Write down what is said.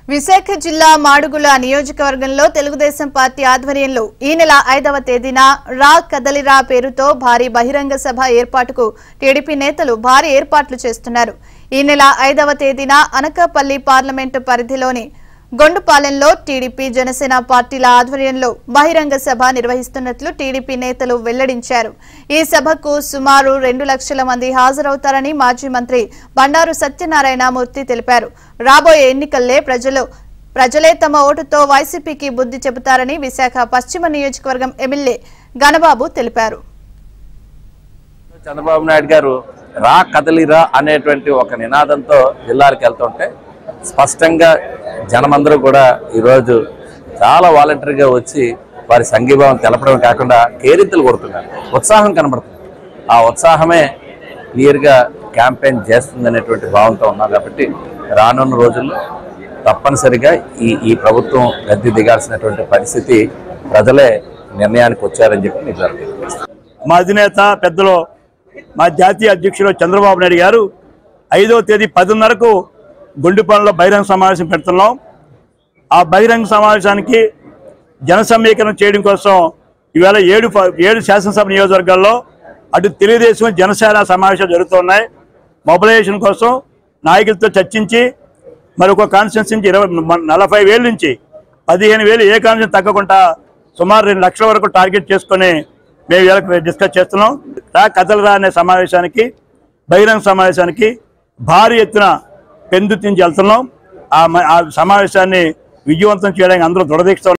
విశాఖ జిల్లా మాడుగుల నియోజకవర్గంలో తెలుగుదేశం పార్టీ ఆధ్వర్యంలో ఈ నెల ఐదవ తేదీన రా కదలిరా పేరుతో భారీ బహిరంగ సభ ఏర్పాటుకు టీడీపీ నేతలు భారీ ఏర్పాట్లు చేస్తున్నారు ఈ నెల ఐదవ తేదీన అనకాపల్లి పార్లమెంటు పరిధిలోని గొండుపాలెంలో టీడీపీ జనసేన పార్టీల ఆధ్వర్యంలో బహిరంగ సభ నిర్వహిస్తున్నట్లు టీడీపీ నేతలు వెల్లడించారు ఈ సభకు సుమారు రెండు లక్షల మంది హాజరవుతారని మాజీ మంత్రి బండారు సత్యనారాయణ మూర్తి తెలిపారు రాబోయే ఎన్నికల్లే ప్రజలు ప్రజలే తమ ఓటుతో వైసీపీకి బుద్ధి చెబుతారని విశాఖ పశ్చిమ నియోజకవర్గం ఎమ్మెల్యే గణబాబు తెలిపారు చంద్రబాబు నాయుడు గారు రా కదలిరా అనేటువంటి ఒక నినాదంతో జిల్లాలకు వెళ్తుంటే స్పష్టంగా జనమందరూ కూడా ఈరోజు చాలా వాలంటరీగా వచ్చి వారి సంఘీభావం తెలపడం కాకుండా కేరింతలు కొడుతున్నారు ఉత్సాహం కనబడుతుంది ఆ ఉత్సాహమే క్లియర్గా క్యాంపెయిన్ చేస్తుందనేటువంటి భావంతో ఉన్నారు కాబట్టి రానున్న రోజుల్లో తప్పనిసరిగా ఈ ఈ ప్రభుత్వం గద్దె దిగాల్సినటువంటి పరిస్థితి ప్రజలే నిర్ణయానికి వచ్చారని చెప్పి మీకు తెలియజేస్తాను మా అధినేత పెద్దలు మా జాతీయ అధ్యక్షులు చంద్రబాబు నాయుడు గారు ఐదవ తేదీ పదిన్నరకు గుండెపల్లిలో బహిరంగ సమావేశం పెడుతున్నాం ఆ బహిరంగ సమావేశానికి జన సమీకరణ చేయడం కోసం ఈవేళ ఏడు ప- ఏడు శాసనసభ నియోజకవర్గాల్లో అటు తెలుగుదేశం జనసేన సమావేశాలు జరుగుతున్నాయి మొబిలైజేషన్ కోసం నాయకులతో చర్చించి మరొక కాన్స్టిట్యూన్సీ నుంచి ఇరవై మ- నలభై వేల నుంచి పదిహేను వేలు ఏ కాన్స్టిట్యూన్సీ తగ్గకుండా సుమారు రెండు లక్షల వరకు టార్గెట్ చేసుకొని మేము వీళ్ళకి డిస్కస్ చేస్తున్నాం రా కథలరా అనే సమావేశానికి బహిరంగ సమావేశానికి భారీ ఎత్తున పెందుతించి వెళ్తున్నాం ఆ మ- ఆ సమావేశాన్ని విజయవంతం చేయడానికి అందరూ దృఢదీక్ష